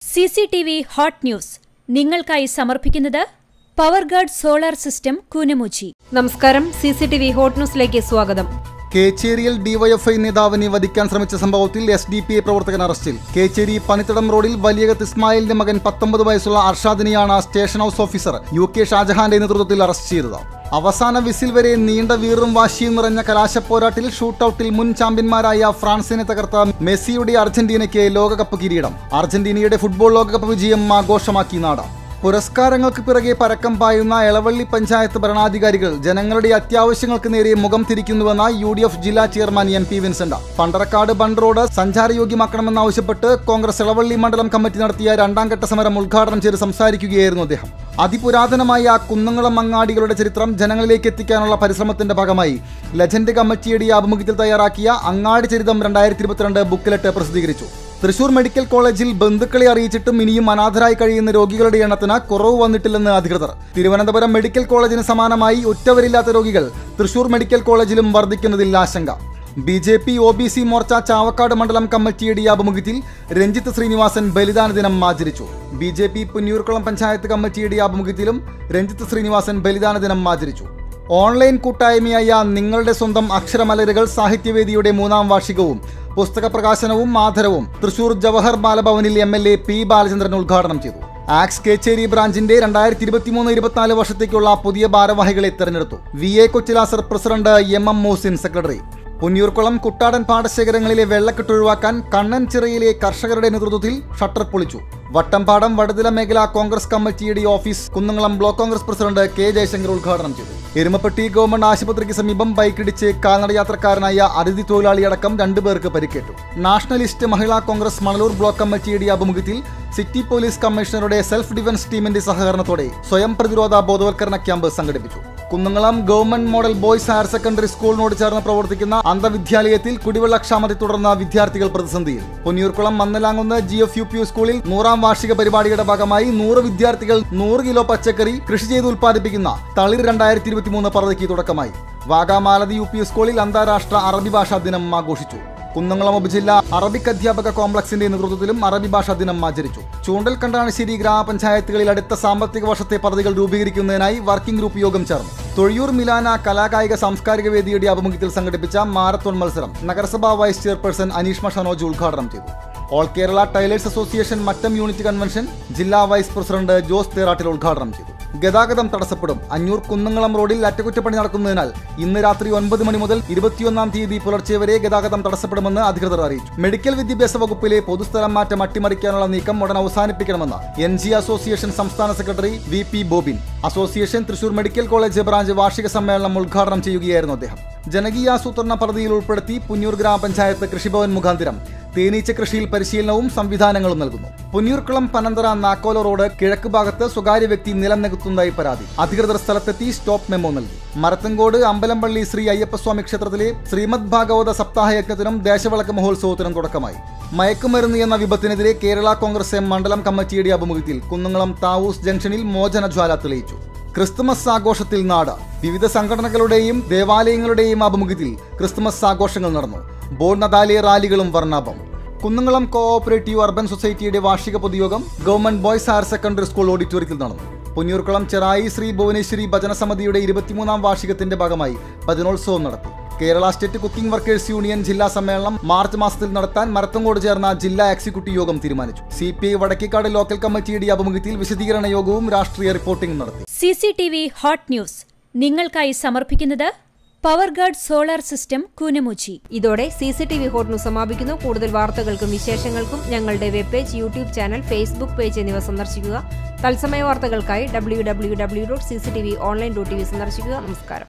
C C T V hot news നിങ്ങൾക്കായി സമർപ്പിക്കുന്നത് power guard solar system Koonammoochi നമസ്കാരം C C T V hot ന്യൂസിലേക്ക് സ്വാഗതം കേച്ചേരിയിൽ ഡിവൈഎഫ്ഐ നേതാവിനെ വധിക്കാൻ ശ്രമിച്ച സംഭവത്തിൽ എസ് ഡി പി ഐ പ്രവർത്തകൻ അറസ്റ്റിൽ കേച്ചേരി പനിത്തടം റോഡിൽ വലിയകത്ത് ഇസ്മായിലിന്റെ മകൻ പത്തൊമ്പത് വയസ്സുള്ള അർഷാദിനെയാണ് station house officer U K ഷാജഹാന്റെ നേതൃത്വത്തിൽ അറസ്റ്റ് ചെയ്തത് അവസാന വിസിൽ വരെ നീണ്ട വീറും വാശിയും നിറഞ്ഞ കലാശപ്പോരാട്ടിൽ ഷൂട്ടൌട്ടിൽ മുൻ ചാമ്പ്യന്മാരായ ഫ്രാൻസിനെ തകർത്ത മെസ്സിയുടെ അർജന്റീനയ്ക്ക് ലോകകപ്പ് കിരീടം അർജന്റീനയുടെ ഫുട്ബോൾ ലോകകപ്പ് വിജയം ആഘോഷമാക്കി നാട് പുരസ്കാരങ്ങൾക്ക് പിറകെ പരക്കം പായുന്ന എളവള്ളി പഞ്ചായത്ത് ഭരണാധികാരികൾ ജനങ്ങളുടെ അത്യാവശ്യങ്ങൾക്ക് നേരെ മുഖം തിരിക്കുന്നുവെന്ന യു ഡി എഫ് ജില്ലാ chairman M P Vincent Pandarakkad bund road സഞ്ചാരയോഗ്യമാക്കണമെന്നാവശ്യപ്പെട്ട് കോൺഗ്രസ് എളവള്ളി മണ്ഡലം കമ്മിറ്റി നടത്തിയ രണ്ടാം ഘട്ട സമരം ഉദ്ഘാടനം ചെയ്ത് സംസാരിക്കുകയായിരുന്നു അദ്ദേഹം അതിപുരാതനമായ കുന്നംകുളം അങ്ങാടികളുടെ ചരിത്രം ജനങ്ങളിലേക്ക് എത്തിക്കാനുള്ള പരിശ്രമത്തിന്റെ ഭാഗമായി ലെജൻഡ് കമ്മിറ്റിയുടെ ആഭിമുഖ്യത്തിൽ തയ്യാറാക്കിയ അങ്ങാടി ചരിതം രണ്ടായിരത്തി ഇരുപത്തിരണ്ട് ബുക്കിലെട്ട് പ്രസിദ്ധീകരിച്ചു തൃശൂർ മെഡിക്കൽ കോളേജിൽ ബന്ധുക്കളെ അറിയിച്ചിട്ടും ഇനിയും അനാഥരായി കഴിയുന്ന രോഗികളുടെ എണ്ണത്തിന് കുറവ് വന്നിട്ടില്ലെന്ന് അധികൃതർ തിരുവനന്തപുരം മെഡിക്കൽ കോളേജിന് സമാനമായി ഉറ്റവരില്ലാത്ത രോഗികൾ തൃശൂർ മെഡിക്കൽ കോളേജിലും വർദ്ധിക്കുന്നതിൽ ആശങ്ക B J P O B C Morcha Chavakkad മണ്ഡലം കമ്മിറ്റിയുടെ ആഭിമുഖ്യത്തിൽ രഞ്ജിത്ത് ശ്രീനിവാസൻ ബലിദാന ദിനം ആചരിച്ചു B J P Punnoorkulam panchayat കമ്മിറ്റിയുടെ ആഭിമുഖ്യത്തിലും രഞ്ജിത്ത് ശ്രീനിവാസൻ ബലിദാന ദിനം ആചരിച്ചു ഓൺലൈൻ കൂട്ടായ്മയായ നിങ്ങളുടെ സ്വന്തം അക്ഷരമലരുകൾ സാഹിത്യവേദിയുടെ മൂന്നാം വാർഷികവും പുസ്തക പ്രകാശനവും ആദരവും തൃശൂർ ജവഹർ ബാലഭവനിൽ M L A P Balachandran ഉദ്ഘാടനം ചെയ്തു ആക്സ് കേച്ചേരി ബ്രാഞ്ചിന്റെ രണ്ടായിരത്തി ഇരുപത്തിമൂന്ന് ഇരുപത്തിനാല് വർഷത്തേക്കുള്ള പുതിയ ഭാരവാഹികളെ തെരഞ്ഞെടുത്തു V A Kochilasar president M M Mosin secretary Punnoorkulam Kuttadan പാടശേഖരങ്ങളിലെ വെള്ളക്കെട്ട് ഒഴിവാക്കാൻ കണ്ണൻ ചിറയിലെ കർഷകരുടെ നേതൃത്വത്തിൽ ഷട്ടർ പൊളിച്ചു വട്ടംപാടം വടതില മേഖല കോൺഗ്രസ് കമ്മിറ്റിയുടെ office Kunnamkulam block Congress president K Jayasankar ഉദ്ഘാടനം ചെയ്തു എരുമപ്പെട്ടി ഗവൺമെന്റ് ആശുപത്രിക്ക് സമീപം ബൈക്കിടിച്ച് കാൽനട യാത്രക്കാരനായ അതിഥി തൊഴിലാളിയടക്കം രണ്ടുപേർക്ക് പരിക്കേറ്റു നാഷണലിസ്റ്റ് മഹിളാ കോൺഗ്രസ് മണലൂർ ബ്ലോക്ക് കമ്മിറ്റിയുടെ ആഭിമുഖ്യത്തിൽ സിറ്റി പോലീസ് കമ്മീഷണറുടെ സെൽഫ് ഡിഫൻസ് ടീമിന്റെ സഹകരണത്തോടെ സ്വയം പ്രതിരോധ ബോധവൽക്കരണ ക്യാമ്പ് സംഘടിപ്പിച്ചു Kunnamkulam government model boys higher secondary സ്കൂളിനോട് ചേർന്ന് പ്രവർത്തിക്കുന്ന അന്ധവിദ്യാലയത്തിൽ കുടിവെള്ള ക്ഷാമത്തെ തുടർന്ന് വിദ്യാർത്ഥികൾ പ്രതിസന്ധിയിൽ Ponniyoorkulam Mannalamkunnu G F U P U സ്കൂളിൽ നൂറാം വാർഷിക പരിപാടിയുടെ ഭാഗമായി നൂറ് വിദ്യാർത്ഥികൾ നൂറ് കിലോ പച്ചക്കറി കൃഷി ചെയ്ത് ഉൽപ്പാദിപ്പിക്കുന്ന തളിർ രണ്ടായിരത്തി ഇരുപത്തിമൂന്ന് പദ്ധതിക്ക് തുടക്കമായി വാഗാമാലതി യു പി സ്കൂളിൽ അന്താരാഷ്ട്ര അറബി ഭാഷാ ദിനം ആഘോഷിച്ചു കുന്നംകുളം ഉപജില്ല അറബിക് അധ്യാപക കോംപ്ലക്സിന്റെ നേതൃത്വത്തിലും അറബി ഭാഷാ ദിനം ആചരിച്ചു ചൂണ്ടൽ കണ്ടാണശ്ശേരി ഗ്രാമപഞ്ചായത്തുകളിൽ അടുത്ത സാമ്പത്തിക വർഷത്തെ പദ്ധതികൾ രൂപീകരിക്കുന്നതിനായി വർക്കിംഗ് ഗ്രൂപ്പ് യോഗം ചേർന്നു തൊഴിയൂർ മിലാന കലാകായിക സാംസ്കാരിക വേദിയുടെ ആഭിമുഖ്യത്തിൽ സംഘടിപ്പിച്ച മാരത്തോൺ മത്സരം നഗരസഭാ വൈസ് ചെയർപേഴ്സൺ അനീഷ്മ ഷനോജ് ഉദ്ഘാടനം ചെയ്തു all Kerala tailors association Mattom unit convention ജില്ലാ വൈസ് പ്രസിഡന്റ് ജോസ് തേറാട്ടിൽ ഉദ്ഘാടനം ചെയ്തു ഗതാഗതം തടസ്സപ്പെടും അഞ്ഞൂർ കുന്നംകുളം റോഡിൽ അറ്റകുറ്റപ്പണി നടക്കുന്നതിനാൽ ഇന്ന് രാത്രി ഒൻപത് മണി മുതൽ ഇരുപത്തിയൊന്നാം തീയതി പുലർച്ചെ വരെ ഗതാഗതം തടസ്സപ്പെടുമെന്ന് അധികൃതർ അറിയിച്ചു മെഡിക്കൽ വിദ്യാഭ്യാസ വകുപ്പിലെ പൊതുസ്ഥലം മാറ്റം അട്ടിമറിക്കാനുള്ള നീക്കം ഉടൻ അവസാനിപ്പിക്കണമെന്ന് എൻ ജി അസോസിയേഷൻ സംസ്ഥാന secretary V P Bobin association Thrissur medical college branch വാർഷിക സമ്മേളനം ഉദ്ഘാടനം ചെയ്യുകയായിരുന്നു അദ്ദേഹം ജനകീയാസൂത്രണ പദ്ധതിയിൽ ഉൾപ്പെടുത്തി പുന്നൂർ ഗ്രാമപഞ്ചായത്ത് കൃഷിഭവൻ മുഖാന്തിരം തേനീച്ച കൃഷിയിൽ പരിശീലനവും സംവിധാനങ്ങളും നൽകുന്നു പുന്നൂർക്കുളം പനന്തറ നാക്കോല റോഡ് കിഴക്ക് ഭാഗത്ത് സ്വകാര്യ വ്യക്തി നിലം നികത്തുന്നതായി പരാതി അധികൃതർ സ്ഥലത്തെത്തി സ്റ്റോപ്പ് മെമ്മോ നൽകി മരത്തങ്കോട് അമ്പലംപള്ളി ശ്രീ അയ്യപ്പസ്വാമി ക്ഷേത്രത്തിലെ ശ്രീമദ് ഭാഗവത സപ്താഹ യജ്ഞത്തിനും ദേശവിളക്ക് മഹോത്സവത്തിനും തുടക്കമായി മയക്കുമരുന്ന് എന്ന വിപത്തിനെതിരെ കേരള കോൺഗ്രസ് എം മണ്ഡലം കമ്മിറ്റിയുടെ ആഭിമുഖ്യത്തിൽ കുന്നംകുളം താവൂസ് ജംഗ്ഷനിൽ മോചനജ്വാല തെളിയിച്ചു ക്രിസ്തുമസ് ആഘോഷത്തിൽ നാട് വിവിധ സംഘടനകളുടെയും ദേവാലയങ്ങളുടെയും ആഭിമുഖ്യത്തിൽ ക്രിസ്തുമസ് ആഘോഷങ്ങൾ നടന്നു ബോർഡ് നദാലിയ റാലികളും വർണ്ണാഭം കുന്നംകുളം കോഓപ്പറേറ്റീവ് അർബൻ സൊസൈറ്റിയുടെ വാർഷിക പൊതുയോഗം government boys higher secondary school ഓഡിറ്റോറിയത്തിൽ നടന്നു പൊന്നിയൂർക്കുളം ചെറായി ശ്രീ ഭുവനേശ്വരി ഭജനസമിതിയുടെ ഇരുപത്തിമൂന്നാം വാർഷികത്തിന്റെ ഭാഗമായി ഭജനോത്സവം നടത്തി Kerala state cooking workers union ജില്ലാ സമ്മേളനം മാർച്ച് മാസത്തിൽ നടത്താൻ മരത്തങ്കോട് ചേർന്ന ജില്ലാ എക്സിക്യൂട്ടീവ് യോഗം തീരുമാനിച്ചു C P I Vadakkekad local കമ്മിറ്റിയുടെ ആഭിമുഖ്യത്തിൽ വിശദീകരണ യോഗവും രാഷ്ട്രീയ റിപ്പോർട്ടിംഗും നടത്തി C C T V hot news നിങ്ങൾക്കായി സമർപ്പിക്കുന്നത് power guard solar system Koonammoochi ഇതോടെ C C T V hot news സമാപിക്കുന്നു കൂടുതൽ വാർത്തകൾക്കും വിശേഷങ്ങൾക്കും ഞങ്ങളുടെ web page YouTube channel Facebook page എന്നിവ സന്ദർശിക്കുക തത്സമയ വാർത്തകൾക്കായി W W W dot C C T V online dot T V സന്ദർശിക്കുക നമസ്കാരം